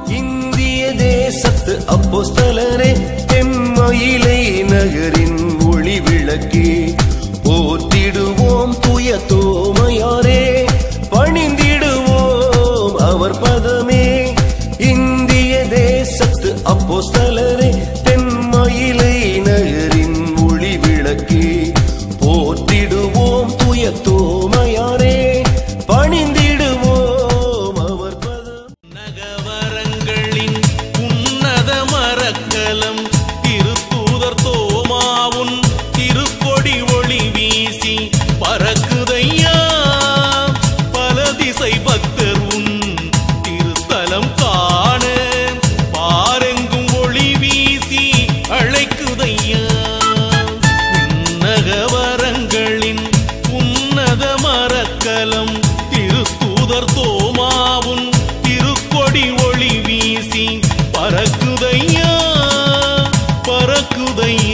இந்திய தேசத்து அப்போஸ்தலரே தெம்மயிலை நகரின் ஒளி விளக்கே போத்திடுவோம் துய தோமையாரே பணிந்திடுவோம் அவர் பதமே இந்திய தேசத்து அப்போஸ்தலரே தென்மயிலை நகரின் ஒளி விளக்கே போற்றிடுவோம் துய தோமையாரே பணிந்திடுவோம் அவர் பதம் நகவரங்களின் உன்னத மரக்கலம் திருத்தூதர் தோமாவுன் திருக்கொடி ஒளி வீசி பறக்குதையா பல திசை பக்தர் உன் திருத்தலம் காண பாரெங்கும் ஒளி வீசி அழைக்குதையா நகவரங்களின் உன்னத மரக்கலம் திருத்தூதர் தோமாவுன் திருக்கொடி ஒளி வீசி பறக்குதையா பறக்குதையா